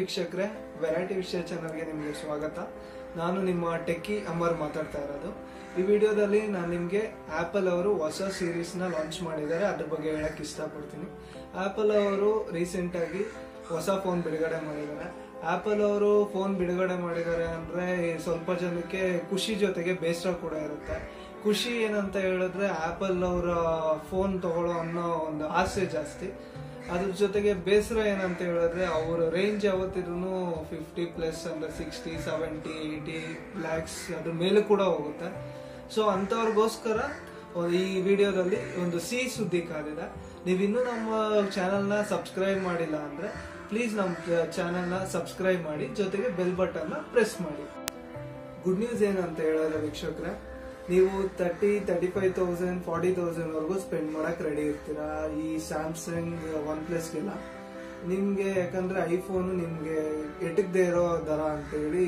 ವೀಕ್ಷಕರೇ ವೆರೈಟಿ ವಿಷಯ ಚಾನಲ್ಗೆ ನಿಮಗೆ ಸ್ವಾಗತ ನಾನು ನಿಮ್ಮ ಟೆಕ್ಕಿ ಅಮರ್ ಮಾತಾಡ್ತಾ ಇರೋದು ಈ ವಿಡಿಯೋದಲ್ಲಿ ನಾನು ನಿಮಗೆ ಆಪಲ್ ಅವರು ಹೊಸ ಸೀರೀಸ್ನ ಲಾಂಚ್ ಮಾಡಿದ್ದಾರೆ ಅದ್ರ ಬಗ್ಗೆ ಹೇಳಕ್ ಇಷ್ಟಪಡ್ತೀನಿ ಆಪಲ್ ಅವರು ರೀಸೆಂಟ್ ಆಗಿ ಹೊಸ ಫೋನ್ ಬಿಡುಗಡೆ ಮಾಡಿದ್ದಾರೆ ಆಪಲ್ ಅವರು ಫೋನ್ ಬಿಡುಗಡೆ ಮಾಡಿದ್ದಾರೆ ಅಂದ್ರೆ ಸ್ವಲ್ಪ ಜನಕ್ಕೆ ಖುಷಿ ಜೊತೆಗೆ ಬೇಸರ ಕೂಡ ಇರುತ್ತೆ ಖುಷಿ ಏನಂತ ಹೇಳಿದ್ರೆ ಆಪಲ್ ಅವರ ಫೋನ್ ತಗೊಳ್ಳೋ ಅನ್ನೋ ಒಂದು ಆಸೆ ಜಾಸ್ತಿ ಅದ್ರ ಜೊತೆಗೆ ಬೇಸರ ಏನಂತ ಹೇಳಿದ್ರೆ ಅವ್ರ ರೇಂಜ್ ಯಾವತ್ತಿದ್ರು ಫಿಫ್ಟಿ ಪ್ಲಸ್ ಅಂದ್ರೆ ಸಿಕ್ಸ್ಟಿ ಸೆವೆಂಟಿ ಏಯ್ಟಿ ಲ್ಯಾಕ್ಸ್ ಅದ್ರ ಮೇಲೆ ಕೂಡ ಹೋಗುತ್ತೆ ಸೊ ಅಂಥವ್ರಿಗೋಸ್ಕರ ಈ ವಿಡಿಯೋದಲ್ಲಿ ಒಂದು ಸಿಹಿ ಸುದ್ದಿ ಕಾದಿದೆ ನೀವು ಇನ್ನೂ ನಮ್ಮ ಚಾನೆಲ್ನ ಸಬ್ಸ್ಕ್ರೈಬ್ ಮಾಡಿಲ್ಲ ಅಂದ್ರೆ ಪ್ಲೀಸ್ ನಮ್ಮ ಚಾನೆಲ್ನ ಸಬ್ಸ್ಕ್ರೈಬ್ ಮಾಡಿ ಜೊತೆಗೆ ಬೆಲ್ ಬಟನ್ನ ಪ್ರೆಸ್ ಮಾಡಿ ಗುಡ್ ನ್ಯೂಸ್ ಏನಂತ ಹೇಳಿದ್ರೆ ವೀಕ್ಷಕರೇ ನೀವು thirty thirty five thousand forty thousand ವರೆಗೂ ಸ್ಪೆಂಡ್ ಮಾಡಕ್ ರೆಡಿ ಇರ್ತೀರಾ ಈ ಸ್ಯಾಮ್ಸಂಗ್ ಒನ್ ಪ್ಲಸ್ಗೆಲ್ಲ ನಿಮ್ಗೆ ಯಾಕಂದ್ರೆ ಐಫೋನ್ ನಿಮ್ಗೆ ಎಟಕದೇ ಇರೋ ದರ ಅಂತೇಳಿ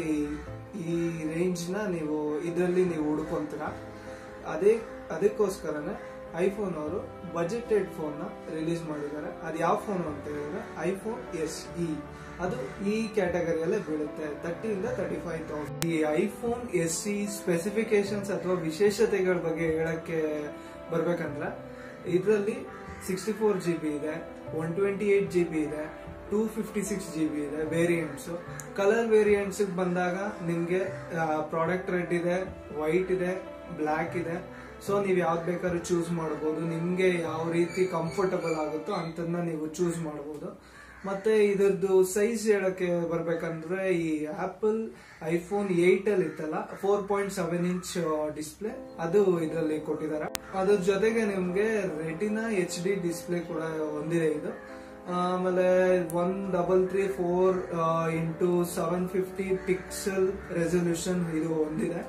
ಈ ರೇಂಜ್ ನ ನೀವು ಇದರಲ್ಲಿ ನೀವು ಹುಡ್ಕೊಂತೀರಾ ಅದೇ ಅದಕ್ಕೋಸ್ಕರನೇ ಐಫೋನ್ ಅವರು ಬಜೆಟೆಡ್ ಫೋನ್ ನ ರಿಲೀಸ್ ಮಾಡಿದ್ದಾರೆ ಅದು ಯಾವ ಫೋನ್ ಅಂತ ಹೇಳಿದ್ರೆ ಐಫೋನ್ ಎಸ್ ಇ ಅದು ಈ ಕ್ಯಾಟಗರಿಯಲ್ಲೇ ಬೀಳುತ್ತೆ ತರ್ಟಿಯಿಂದ ತರ್ಟಿ ಫೈವ್ ತೌಸಂಡ್ ಈ ಐಫೋನ್ ಎಸ್ ಸಿ ಸ್ಪೆಸಿಫಿಕೇಶನ್ಸ್ ಅಥವಾ ವಿಶೇಷತೆಗಳ ಬಗ್ಗೆ ಹೇಳಕ್ಕೆ ಬರ್ಬೇಕಂದ್ರೆ ಇದರಲ್ಲಿ ಸಿಕ್ಸ್ಟಿ ಫೋರ್ ಜಿ ಬಿ ಇದೆ one twenty eight G B ಇದೆ two fifty six G B ಇದೆ ವೇರಿಯಂಟ್ಸ್ ಕಲರ್ ವೇರಿಯಂಟ್ಸ್ ಬಂದಾಗ ನಿಮ್ಗೆ ಪ್ರಾಡಕ್ಟ್ ರೆಡ್ ಇದೆ ವೈಟ್ ಇದೆ ಬ್ಲ್ಯಾಕ್ ಇದೆ ಸೊ ನೀವು ಯಾವ್ದು ಬೇಕಾದ್ರೂ ಚೂಸ್ ಮಾಡ್ಬೋದು ನಿಮ್ಗೆ ಯಾವ ರೀತಿ ಕಂಫರ್ಟಬಲ್ ಆಗುತ್ತೋ ಅಂತದನ್ನ ನೀವು ಚೂಸ್ ಮಾಡ್ಬೋದು ಮತ್ತೆ ಇದರದ್ದು ಸೈಜ್ ಹೇಳಕ್ಕೆ ಬರ್ಬೇಕಂದ್ರೆ ಈ ಆಪಲ್ ಐಫೋನ್ ಏಟ್ ಅಲ್ಲಿ ಇತ್ತಲ್ಲ four point seven inch display ಅದು ಇದರಲ್ಲಿ ಕೊಟ್ಟಿದ್ದಾರೆ ಅದ್ರ ಜೊತೆಗೆ ನಿಮ್ಗೆ ರೆಟಿನಾ ಎಚ್ ಡಿ ಡಿಸ್ಪ್ಲೇ ಕೂಡ ಹೊಂದಿದೆ ಇದು ಆಮೇಲೆ one double three four into seven fifty pixel resolution ಇದು ಹೊಂದಿದೆ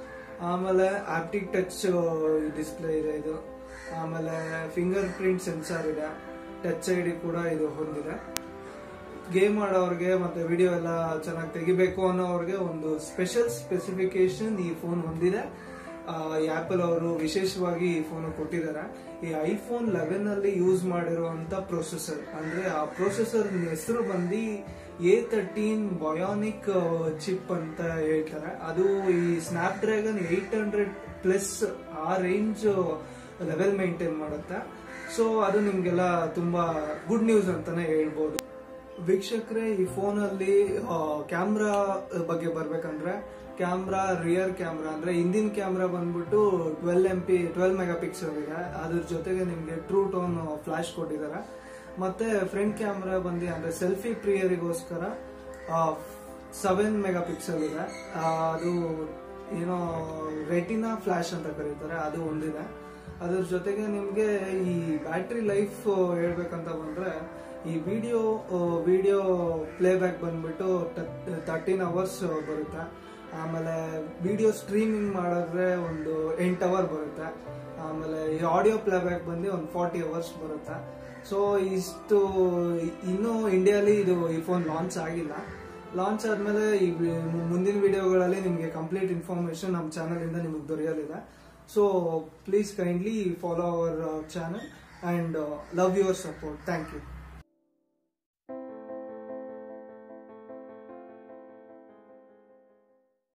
ಆಮೇಲೆ ಆಪ್ಟಿಕ್ ಟಚ್ ಡಿಸ್ಪ್ಲೇ ಇದೆ ಇದು ಆಮೇಲೆ ಫಿಂಗರ್ ಪ್ರಿಂಟ್ ಸೆನ್ಸಾರ್ ಇದೆ ಟಚ್ ಐ ಡಿ ಕೂಡ ಇದು ಹೊಂದಿದೆ ಗೇಮ್ ಆಡೋರ್ಗೆ ಮತ್ತೆ ವಿಡಿಯೋ ಎಲ್ಲ ಚೆನ್ನಾಗಿ ತೆಗಿಬೇಕು ಅನ್ನೋರ್ಗೆ ಒಂದು ಸ್ಪೆಷಲ್ ಸ್ಪೆಸಿಫಿಕೇಶನ್ ಈ ಫೋನ್ ಹೊಂದಿದೆ ಆಪಲ್ ಅವರು ವಿಶೇಷವಾಗಿ ಈ ಫೋನ್ ಕೊಟ್ಟಿದ್ದಾರೆ ಈ ಐಫೋನ್ ಲೆವೆನ್ ಅಲ್ಲಿ ಯೂಸ್ ಮಾಡಿರುವಂತ ಪ್ರೊಸೆಸರ್ ಅಂದ್ರೆ ಆ ಪ್ರೊಸೆಸರ್ ಹೆಸರು ಬಂದು ಎ ತರ್ಟೀನ್ ಬಯೋನಿಕ್ ಚಿಪ್ ಅಂತ ಹೇಳ್ತಾರೆ ಅದು ಈ Snapdragon eight hundred plus ಆ ರೇಂಜ್ ಲೆವೆಲ್ ಮೇಂಟೈನ್ ಮಾಡುತ್ತೆ ಸೊ ಅದು ನಿಮ್ಗೆಲ್ಲ ತುಂಬಾ ಗುಡ್ ನ್ಯೂಸ್ ಅಂತಾನೆ ಹೇಳ್ಬೋದು ವೀಕ್ಷಕರೇ ಈ ಫೋನ್ ಅಲ್ಲಿ ಕ್ಯಾಮ್ರಾ ಬಗ್ಗೆ ಬರ್ಬೇಕಂದ್ರೆ ಕ್ಯಾಮ್ರಾ ರಿಯರ್ ಕ್ಯಾಮ್ರಾ ಅಂದ್ರೆ ಹಿಂದಿನ ಕ್ಯಾಮ್ರಾ ಬಂದ್ಬಿಟ್ಟು twelve M P twelve mega pixel ಇದೆ ಅದ್ರ ಜೊತೆಗೆ ನಿಮ್ಗೆ ಟ್ರೂ ಟೋನ್ ಫ್ಲಾಶ್ ಕೊಟ್ಟಿದ್ದಾರೆ ಮತ್ತೆ ಫ್ರಂಟ್ ಕ್ಯಾಮ್ರಾ ಬಂದು ಅಂದ್ರೆ ಸೆಲ್ಫಿ ಪ್ರಿಯರಿಗೋಸ್ಕರ ಸೆವೆನ್ ಮೆಗಾ ಪಿಕ್ಸೆಲ್ ಇದೆ ಅದು ಏನೋ ರೆಟಿನಾ ಫ್ಲಾಶ್ ಅಂತ ಕರೀತಾರೆ ಅದು ಒಂದಿದೆ ಅದ್ರ ಜೊತೆಗೆ ನಿಮ್ಗೆ ಈ ಬ್ಯಾಟ್ರಿ ಲೈಫ್ ಹೇಳ್ಬೇಕಂತ ಬಂದ್ರೆ ಈ ವಿಡಿಯೋ ವಿಡಿಯೋ ಪ್ಲೇಬ್ಯಾಕ್ ಬಂದ್ಬಿಟ್ಟು ತರ್ಟೀನ್ ಅವರ್ಸ್ ಬರುತ್ತೆ ಆಮೇಲೆ ವಿಡಿಯೋ ಸ್ಟ್ರೀಮಿಂಗ್ ಮಾಡಿದ್ರೆ ಒಂದು ಎಂಟು ಅವರ್ ಬರುತ್ತೆ ಆಮೇಲೆ ಈ ಆಡಿಯೋ ಪ್ಲೇಬ್ಯಾಕ್ ಬಂದು ಒಂದು ಫಾರ್ಟಿ ಅವರ್ಸ್ ಬರುತ್ತೆ ಸೊ ಇಷ್ಟು ಇನ್ನೂ ಇಂಡಿಯಾಲಿ ಇದು ಈ ಫೋನ್ ಲಾಂಚ್ ಆಗಿಲ್ಲ ಲಾಂಚ್ ಆದ್ಮೇಲೆ ಈ ಮುಂದಿನ ವಿಡಿಯೋಗಳಲ್ಲಿ ನಿಮಗೆ ಕಂಪ್ಲೀಟ್ ಇನ್ಫಾರ್ಮೇಶನ್ ನಮ್ಮ ಚಾನಲ್ ಇಂದ ನಿಮಗೆ ದೊರೆಯಲಿದೆ so please kindly follow our channel and love your support thank you